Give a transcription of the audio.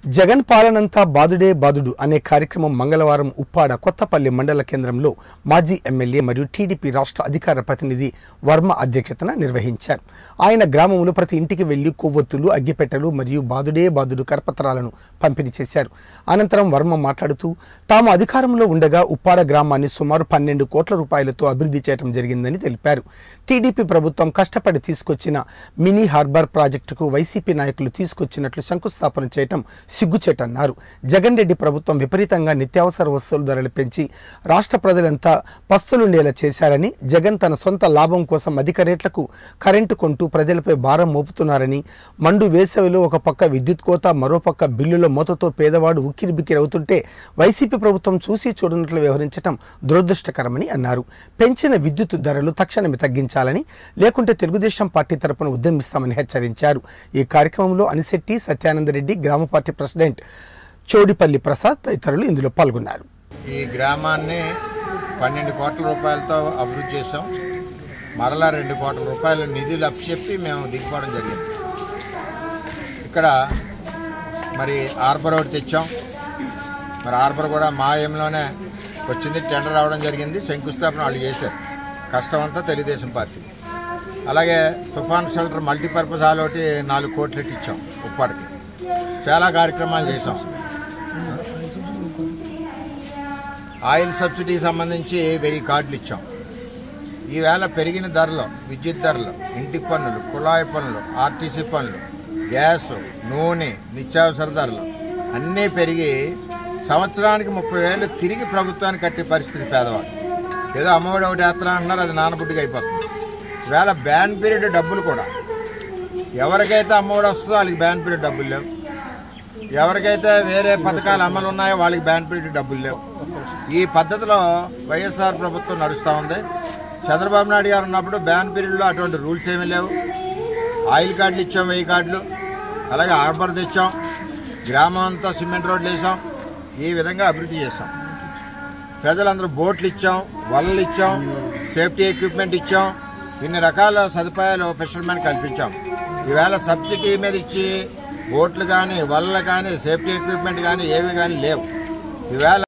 జగన్ పాలనంతా బాదుడే బాదుడు అనే కార్యక్రమం మంగళవారం ఉప్పాడ కొత్తపల్లి మండల కేంద్రంలో మాజీ ఎమ్మెల్యే మరియు టీడీపీ రాష్ట్ర అధికార ప్రతినిధి వర్మ అధ్యక్షతన నిర్వహించారు ఆయన గ్రామంలో ప్రతి ఇంటికి వెళ్లి కొవ్వొత్తులు అగ్గిపెట్టెలు మరియు బాదుడే బాదుడు కరపత్రాలను పంపిణీ చేశారు అనంతరం వర్మ మాట్లాడుతూ తాము అధికారంలో ఉండగా ఉప్పాడ గ్రామాన్ని సుమారు పన్నెండు కోట్ల రూపాయలతో అభివృద్ధి చేయడం జరిగిందని తెలిపారు టీడీపీ ప్రభుత్వం కష్టపడి తీసుకొచ్చిన మినీ హార్బర్ ప్రాజెక్టుకు వైసీపీ నాయకులు తీసుకొచ్చినట్లు శంకుస్థాపన చేయటం సిగ్గుచేటన్నారు జగన్ రెడ్డి ప్రభుత్వం విపరీతంగా నిత్యావసర వస్తువుల ధరలు పెంచి రాష్ట్ర ప్రజలంతా పస్తులుండేలా చేశారని జగన్ తన సొంత లాభం కోసం అధిక రేట్లకు కరెంటు కొంటూ ప్రజలపై భారం మోపుతున్నారని మండు వేసవిలో ఒక పక్క విద్యుత్ కోత మరో పక్క బిల్లుల మూతతో పేదవాడు ఉక్కిరి బిక్కిరి అవుతుంటే వైసీపీ ప్రభుత్వం చూసి చూడనట్లు వ్యవహరించడం దురదృష్టకరమని అన్నారు పెంచిన విద్యుత్ ధరలు తక్షణమే తగ్గించాలని లేకుంటే తెలుగుదేశం పార్టీ తరపున ఉద్యమిస్తామని హెచ్చరించారు ఈ కార్యక్రమంలో అనిశెట్టి సత్యానందరెడ్డి గ్రామ పార్టీ ప్రెసిడెంట్ చోడిపల్లి ప్రసాద్ తదితరులు ఇందులో పాల్గొన్నారు ఈ గ్రామాన్ని పన్నెండు కోట్ల రూపాయలతో అభివృద్ధి చేసాం మరలా రెండు కోట్ల రూపాయల నిధులు అప్పచెప్పి మేము దిగిపోవడం జరిగింది ఇక్కడ మరి హార్బర్ ఒకటి తెచ్చాం మరి హార్బర్ కూడా మా ఏంలోనే వచ్చింది టెండర్ రావడం జరిగింది శంకుస్థాపన వాళ్ళు చేశారు కష్టం అంతా తెలుగుదేశం పార్టీ అలాగే తుఫాన్ షెల్టర్ మల్టీపర్పస్ హాల్ ఒకటి నాలుగు కోట్లు ఇచ్చాం ఉప్పాడికి చాలా కార్యక్రమాలు చేసాం ఆయిల్ సబ్సిడీకి సంబంధించి వెయ్యి కార్డులు ఇచ్చాం ఈవేళ పెరిగిన ధరలు విద్యుత్ ధరలు ఇంటి పన్నులు కుళాయి పన్నులు ఆర్టీసీ పన్నులు గ్యాస్ నూనె నిత్యావసర ధరలు అన్నీ పెరిగి సంవత్సరానికి ముప్పై వేలు తిరిగి ప్రభుత్వానికి కట్టే పరిస్థితి పేదవాడు ఏదో అమ్మఒడి ఒకటి వేస్తున్నా అంటున్నారు అది నానబుడ్డిగా అయిపోతుంది ఈవేళ బ్యాన్ పీరియడ్ డబ్బులు కూడా ఎవరికైతే అమ్మఒడి వస్తుందో వాళ్ళకి బ్యాన్ పీరియడ్ డబ్బులు లేవు ఎవరికైతే వేరే పథకాలు అమలు ఉన్నాయో వాళ్ళకి బ్యాన్ పీరియడ్ డబ్బులు లేవు ఈ పద్ధతిలో వైఎస్ఆర్ ప్రభుత్వం నడుస్తూ ఉంది చంద్రబాబు నాయుడు గారు ఉన్నప్పుడు బ్యాన్ పీరియడ్లో అటువంటి రూల్స్ ఏమీ లేవు ఆయిల్ కార్డులు ఇచ్చాం వెయ్యి కార్డులు అలాగే హార్బర్ తెచ్చాం గ్రామం అంతా సిమెంట్ రోడ్లు వేసాం ఈ విధంగా అభివృద్ధి చేసాం ప్రజలందరూ బోట్లు ఇచ్చాం వలలు ఇచ్చాం సేఫ్టీ ఎక్విప్మెంట్ ఇచ్చాం ఇన్ని రకాల సదుపాయాలు ఫిషర్మెన్ కల్పించాం ఈవేళ సబ్సిడీ మీద ఇచ్చి బోట్లు కానీ వలలు కానీ సేఫ్టీ ఎక్విప్మెంట్ కానీ ఏవి కానీ లేవు ఈవేళ